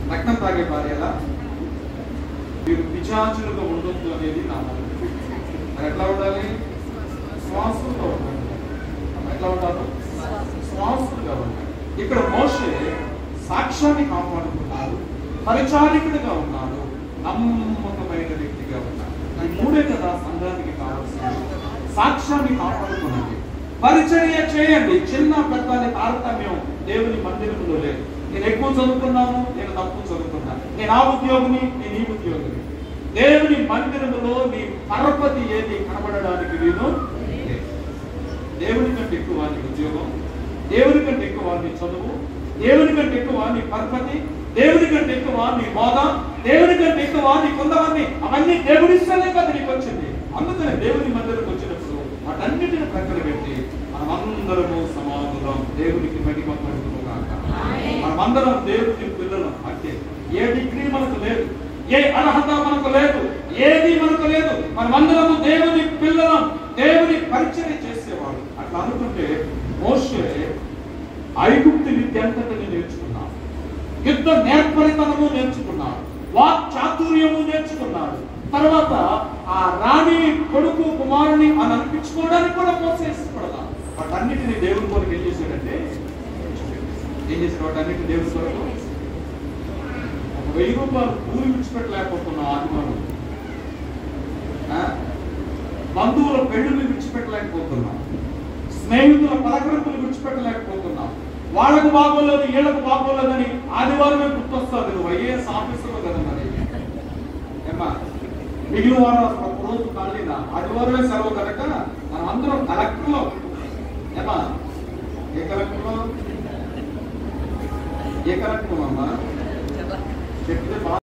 రక్తం తాగే భార్య ఎలా మీరు పిచాచులుగా ఉండొద్దు అనేది నా మనవి మరి ఎట్లా ఉండాలి శ్వాసంగా ఉండాలి ఎట్లా ఉండాలి శ్వాసంగా ఉండాలి ఇక్కడ మోషే సాక్ష్యాన్ని కాపాడుకున్నాడు పరిచారికుడిగా ఉన్నాడు నమ్మకమైన వ్యక్తిగా ఉన్నాడు ఈ మూడే కదా సంఘానికి కావాల్సింది సాక్ష్యాన్ని కాపాడుకున్నది పరిచర్య చేయండి చిన్న పెద్ద అనే తారతమ్యం దేవుని మందిరంలో లేదు నేను ఎక్కువ చదువుకున్నాను నేను తక్కువ చదువుకున్నాను నేను ఆ ఉద్యోగిని నేను ఈ ఉద్యోగిని దేవుని మందిరములో నీ పరపతి ఏది కనబడడానికి వీలు లేదు. దేవుని కంటే ఎక్కువ నీ ఉద్యోగం దేవుని కంటే ఎక్కువ నీ చదువు దేవుని కంటే ఎక్కువ నీ పరపతి దేవుని కంటే ఎక్కువ నీ హోదా దేవుని కంటే ఎక్కువ నీ కొంతమంది అవన్నీ దేవుడి ఇష్టమే కదా నీకు వచ్చింది అందుకనే దేవుని మందిరకు వచ్చినప్పుడు వాటన్నిటిని ప్రక్కన పెట్టి మనమందరము సమానులం దేవునికి మహిమ కలుగును గాక మనమందరం దేవుని పిల్లలం అంతే ఏ డిగ్రీ మనకు లేదు ఏ అర్హత మనకు లేదు ఏది మనకు లేదు మనమందరము దేవుని పిల్లలం దేవుని పరిచయం చేసేవాడు అట్లా అనుకుంటే మోషే ఐగుప్తు విద్య అంతటిని నేర్చుకున్నాడు యుద్ధ నేర్పరితనము నేర్చుకున్నాడు వాక్ చాతుర్యము నేర్చుకున్నాడు తర్వాత ఆ రాణి కొడుకు కుమారుని అని అనిపించుకోవడానికి కూడా మోసేసిపడదా వాటన్నిటిని దేవుని కొరకు ఏం చేశాడంటే ఏం చేశాడు వాటన్నిటిని దేవుని కొరకు ఒక వెయ్యి రూపాయలు కూలి విడిచిపెట్టలేకపోతున్నాం ఆదివారం ఆ? బంధువుల పెళ్లిని విడిచిపెట్టలేకపోతున్నాం స్నేహితుల పలకరింపులు విడిచిపెట్టలేకపోతున్నాం వాళ్ళకు బాగోలేదు వీళ్ళకు బాగోలేదని ఆదివారమే గుర్తొస్తుంది నువ్వు ఐఏఎస్ ఆఫీసర్లు కదా మరి ఏమ్మా మిగిలిన వారు అసలు ఒక రోజు ఖాళీనా ఆదివారమే సెలవు కనుక మనం అందరం కలెక్టర్లో ఏమా ఏ కలెక్టర్లో ఏ కలెక్టర్ అమ్మా చెప్తే బాగా